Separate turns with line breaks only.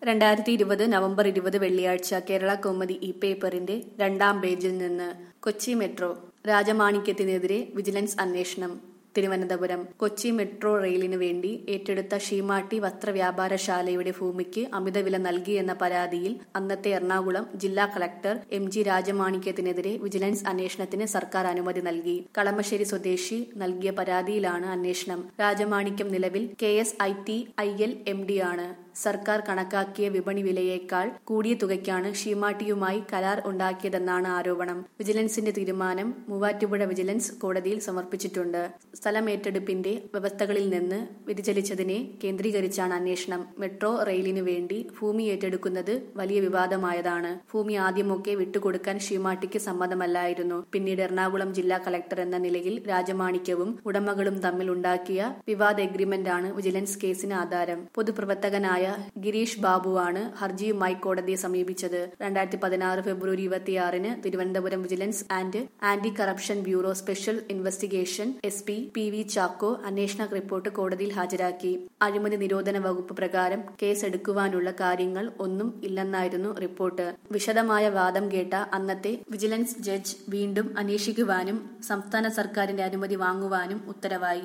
രണ്ടായിരത്തി ഇരുപത് നവംബർ ഇരുപത് വെള്ളിയാഴ്ച കേരള കൗമുദി ഇ പേപ്പറിന്റെ രണ്ടാം പേജിൽ നിന്ന് കൊച്ചി മെട്രോ രാജമാണിക്യത്തിനെതിരെ വിജിലൻസ് അന്വേഷണം തിരുവനന്തപുരം കൊച്ചി മെട്രോ റെയിലിനു വേണ്ടി ഏറ്റെടുത്ത ഷീമാട്ടി വസ്ത്രവ്യാപാരശാലയുടെ ഭൂമിക്ക് അമിതവില നൽകിയെന്ന പരാതിയിൽ അന്നത്തെ എറണാകുളം ജില്ലാ കളക്ടർ എം ജി രാജമാണിക്യത്തിനെതിരെ വിജിലൻസ് അന്വേഷണത്തിന് സർക്കാർ അനുമതി നൽകി കളമശ്ശേരി സ്വദേശി നൽകിയ പരാതിയിലാണ് അന്വേഷണം രാജമാണിക്യം നിലവിൽ K S I T I L M D ആണ് സർക്കാർ കണക്കാക്കിയ വിപണി വിലയേക്കാൾ കൂടിയ തുകയ്ക്കാണ് ഷീമാട്ടിയുമായി കരാർ ഉണ്ടാക്കിയതെന്നാണ് ആരോപണം വിജിലൻസിന്റെ തീരുമാനം മൂവാറ്റുപുഴ വിജിലൻസ് കോടതിയിൽ സമർപ്പിച്ചിട്ടുണ്ട് സ്ഥലമേറ്റെടുപ്പിന്റെ വ്യവസ്ഥകളിൽ നിന്ന് വ്യതിചലിച്ചതിനെ കേന്ദ്രീകരിച്ചാണ് അന്വേഷണം മെട്രോ റെയിലിനു വേണ്ടി ഭൂമി ഏറ്റെടുക്കുന്നത് വലിയ വിവാദമായതാണ് ഭൂമി ആദ്യമൊക്കെ വിട്ടുകൊടുക്കാൻ ഷീമാട്ടിക്ക് സമ്മതമല്ലായിരുന്നു പിന്നീട് എറണാകുളം ജില്ലാ കളക്ടർ എന്ന നിലയിൽ രാജമാണിക്യവും ഉടമകളും തമ്മിൽ ഉണ്ടാക്കിയ വിവാദ എഗ്രിമെന്റാണ് വിജിലൻസ് കേസിന് ആധാരം പൊതുപ്രവർത്തകനായ ഗിരീഷ് ബാബുവാണ് ഹർജിയുമായി കോടതിയെ സമീപിച്ചത് രണ്ടായിരത്തി പതിനാറ് ഫെബ്രുവരി ഇരുപത്തിയാറിന് Thiruvananthapuram vigilance and anti corruption bureau special investigation S P P V Chacko അന്വേഷണ റിപ്പോർട്ട് കോടതിയിൽ ഹാജരാക്കി അഴിമതി നിരോധന വകുപ്പ് പ്രകാരം കേസെടുക്കുവാനുള്ള കാര്യങ്ങൾ ഒന്നും ഇല്ലെന്നായിരുന്നു റിപ്പോർട്ട് വിശദമായ വാദം കേട്ട അന്നത്തെ വിജിലൻസ് ജഡ്ജ് വീണ്ടും അന്വേഷിക്കുവാനും സംസ്ഥാന സർക്കാരിന്റെ അനുമതി വാങ്ങുവാനും ഉത്തരവായി